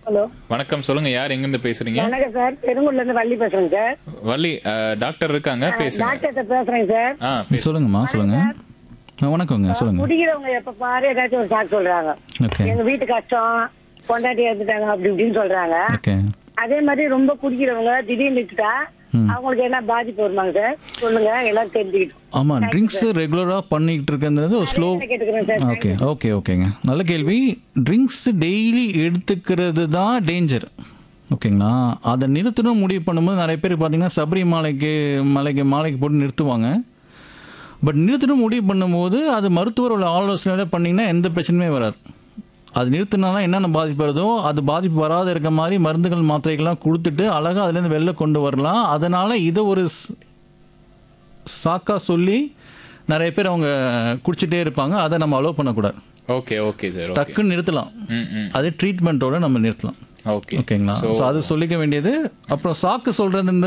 hello வணக்கம் சொல்லுங்க யார் எங்க இருந்து பேசுறீங்க வணக்கம் சார் பெருங்குள்ள இருந்து வள்ளி பேசுறேங்க சார் வள்ளி அஹ், டாக்டர் இருக்காங்க பேசுங்க டாக்டர்கிட்ட பேசுறேங்க சார் ஆ பேசு சொல்லுங்கம்மா சொல்லுங்க ஆ, வணக்கங்க சொல்லுங்க குடிக்கிறவங்க எப்ப பாரு ஏதாச்சும் ஒரு சாக்கு சொல்றாங்க ஓகே எங்க வீட்டு கஷ்டம் பொண்டாட்டி எடுத்துட்டாங்க அப்படி இப்படின்னு சொல்றாங்க ஓகே அதே மாதிரி ரொம்ப குடிக்கிறவங்க திடீர்னு நிறுத்திட்டா அவங்களுக்கு என்ன பாதிப்பு வருமாங்க சார் சொல்லுங்க எல்லாரும் தெரிஞ்சுக்கிட்டோம் ஆமா ட்ரிங்க்ஸ் ரெகுலரா பண்ணிக்கிட்டு இருக்கிறது ஒரு ஸ்லோ கேட்டுக்கிறேன் சார் ஓகே ஓகே ஓகேங்க நல்ல கேள்வி ட்ரிங்க்ஸ் டெய்லி எடுத்துக்கிறது தான் டேஞ்சர் ஓகேங்களா அதை நிறுத்தணும் முடிவு பண்ணும்போது நிறைய பேர் பார்த்தீங்கன்னா சபரிமலைக்கு மலைக்கு மாலைக்கு போட்டு நிறுத்துவாங்க பட் நிறுத்தணும் முடிவு பண்ணும்போது அது மருத்துவரோட ஆலோசனையோட பண்ணிங்கன்னா எந்த பிரச்சனையுமே வராது அது நிறுத்தினால என்னென்ன பாதிப்பு வருதோ அது பாதிப்பு வராத இருக்க மாதிரி மருந்துகள் மாத்திரைகள்லாம் கொடுத்துட்டு அழகாக அதுலேருந்து வெளில கொண்டு வரலாம் அதனால் இதை ஒரு ஸ்- சாக்கா சொல்லி நிறைய பேர் அவங்க குடிச்சிட்டே இருப்பாங்க அதை நம்ம அலோவ் பண்ணக்கூடாது ஓகே ஓகே சார் ஓகே டக்குன்னு நிறுத்தலாம் ம் ம் அது ட்ரீட்மெண்ட்டோட நம்ம நிறுத்தலாம் ஓகே ஓகேங்களா ஸோ அது சொல்லிக்க வேண்டியது அப்புறம் சாக்கு சொல்றதுன்றது